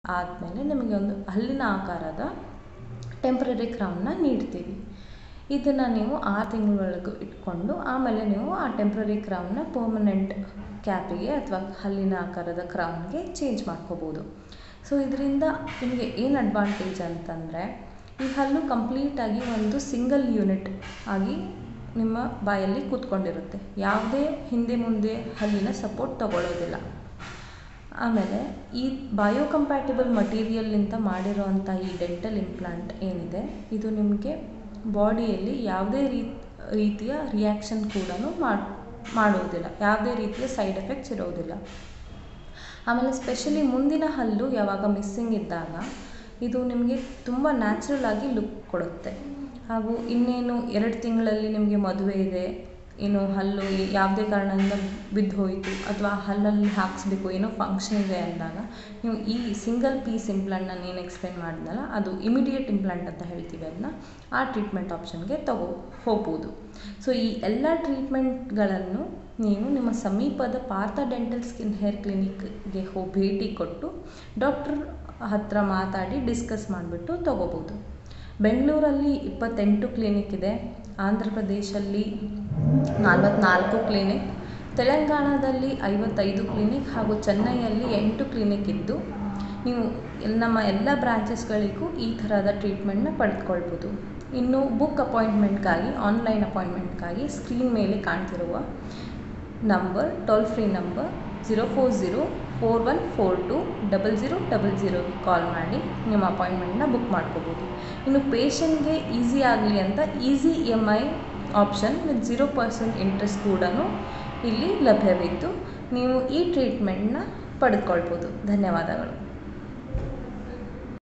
ಆದಮೇಲೆ ನಿಮಗೆ ಒಂದು ಹಲ್ಲಿನ ಆಕಾರದ ಟೆಂಪ್ರರಿ ಕ್ರೌನ್ನ ನೀಡ್ತೀವಿ ಇದನ್ನು ನೀವು ಆರು ತಿಂಗಳವರೆಗೂ ಇಟ್ಕೊಂಡು ಆಮೇಲೆ ನೀವು ಆ ಟೆಂಪ್ರರಿ ಕ್ರೌನ್ನ ಪರ್ಮನೆಂಟ್ ಕ್ಯಾಪಿಗೆ ಅಥವಾ ಹಲ್ಲಿನ ಆಕಾರದ ಕ್ರೌನ್ಗೆ ಚೇಂಜ್ ಮಾಡ್ಕೋಬೋದು ಸೊ ಇದರಿಂದ ನಿಮಗೆ ಏನು ಅಡ್ವಾಂಟೇಜ್ ಅಂತಂದರೆ ಈ ಹಲ್ಲು ಕಂಪ್ಲೀಟಾಗಿ ಒಂದು ಸಿಂಗಲ್ ಯೂನಿಟ್ ಆಗಿ ನಿಮ್ಮ ಬಾಯಲ್ಲಿ ಕೂತ್ಕೊಂಡಿರುತ್ತೆ ಯಾವುದೇ ಹಿಂದೆ ಮುಂದೆ ಹಲ್ಲಿನ ಸಪೋರ್ಟ್ ತಗೊಳ್ಳೋದಿಲ್ಲ ಆಮೇಲೆ ಈ ಬಯೋ ಕಂಪ್ಯಾಟಿಬಲ್ ಮಟೀರಿಯಲ್ಲಿಂದ ಮಾಡಿರೋವಂಥ ಈ ಡೆಂಟಲ್ ಇಂಪ್ಲಾಂಟ್ ಏನಿದೆ ಇದು ನಿಮಗೆ ಬಾಡಿಯಲ್ಲಿ ಯಾವುದೇ ರೀತಿಯ ರಿಯಾಕ್ಷನ್ ಕೂಡ ಮಾಡಿ ಮಾಡುವುದಿಲ್ಲ ಯಾವುದೇ ರೀತಿಯ ಸೈಡ್ ಎಫೆಕ್ಟ್ಸ್ ಇರೋದಿಲ್ಲ ಆಮೇಲೆ ಸ್ಪೆಷಲಿ ಮುಂದಿನ ಹಲ್ಲು ಯಾವಾಗ ಮಿಸ್ಸಿಂಗ್ ಇದ್ದಾಗ ಇದು ನಿಮಗೆ ತುಂಬ ನ್ಯಾಚುರಲ್ ಆಗಿ ಲುಕ್ ಕೊಡುತ್ತೆ ಹಾಗೂ ಇನ್ನೇನು ಎರಡು ತಿಂಗಳಲ್ಲಿ ನಿಮಗೆ ಮದುವೆ ಇದೆ ಏನು ಹಲ್ಲು ಯಾವುದೇ ಕಾರಣದಿಂದ ಬಿದ್ದು ಹೋಯಿತು ಅಥವಾ ಹಲ್ಲಲ್ಲಿ ಹಾಕಿಸ್ಬೇಕು ಏನೋ ಫಂಕ್ಷನ್ ಇದೆ ಅಂದಾಗ ನೀವು ಈ ಸಿಂಗಲ್ ಪೀಸ್ ಇಂಪ್ಲಾಂಟ್ ನಾನು ಏನು ಎಕ್ಸ್ಪ್ಲೇನ್ ಮಾಡಿದ್ನಲ್ಲ ಅದು ಇಮಿಡಿಯೇಟ್ ಇಂಪ್ಲಾಂಟ್ ಅಂತ ಹೇಳ್ತೀವಿ ಅದನ್ನ ಆ ಟ್ರೀಟ್ಮೆಂಟ್ ಆಪ್ಷನ್ಗೆ ತಗೋ ಹೋಗ್ಬೋದು ಸೊ ಈ ಎಲ್ಲ ಟ್ರೀಟ್ಮೆಂಟ್ಗಳನ್ನು ನೀವು ನಿಮ್ಮ ಸಮೀಪದ ಪಾರ್ಥ ಡೆಂಟಲ್ ಸ್ಕಿನ್ ಹೇರ್ ಕ್ಲಿನಿಕ್ಗೆ ಹೋಗಿ ಭೇಟಿ ಕೊಟ್ಟು ಡಾಕ್ಟ್ರ್ ಹತ್ರ ಮಾತಾಡಿ ಡಿಸ್ಕಸ್ ಮಾಡಿಬಿಟ್ಟು ತೊಗೋಬೋದು ಬೆಂಗಳೂರಲ್ಲಿ ಇಪ್ಪತ್ತೆಂಟು ಕ್ಲಿನಿಕ್ ಇದೆ ಆಂಧ್ರ ಪ್ರದೇಶಲ್ಲಿ ನಲ್ವತ್ನಾಲ್ಕು ಕ್ಲಿನಿಕ್ ತೆಲಂಗಾಣದಲ್ಲಿ ಐವತ್ತೈದು ಕ್ಲಿನಿಕ್ ಹಾಗೂ ಚೆನ್ನೈಯಲ್ಲಿ ಎಂಟು ಕ್ಲಿನಿಕ್ ಇದ್ದು ನೀವು ನಮ್ಮ ಎಲ್ಲ ಬ್ರಾಂಚಸ್ಗಳಿಗೂ ಈ ಥರದ ಟ್ರೀಟ್ಮೆಂಟ್ನ ಪಡೆದುಕೊಳ್ಬೋದು ಇನ್ನು ಬುಕ್ ಅಪಾಯಿಂಟ್ಮೆಂಟ್ಗಾಗಿ ಆನ್ಲೈನ್ ಅಪಾಯಿಂಟ್ಮೆಂಟ್ಗಾಗಿ ಸ್ಕ್ರೀನ್ ಮೇಲೆ ಕಾಣ್ತಿರುವ number toll free number zero four zero four one four two double zero double ಝೀರೋಗೆ ಕಾಲ್ ಮಾಡಿ ನಿಮ್ಮ ಅಪಾಯಿಂಟ್ಮೆಂಟ್ನ ಬುಕ್ ಮಾಡ್ಕೋಬೋದು ಇನ್ನು ಪೇಷಂಟ್ಗೆ ಈಸಿ ಆಗಲಿ ಅಂತ easy E M I option with zero percent interest ಕೂಡ ಇಲ್ಲಿ ಲಭ್ಯವಿದ್ದು ನೀವು ಈ ಟ್ರೀಟ್ಮೆಂಟ್ನ ಪಡೆದುಕೊಳ್ಬೋದು ಧನ್ಯವಾದಗಳು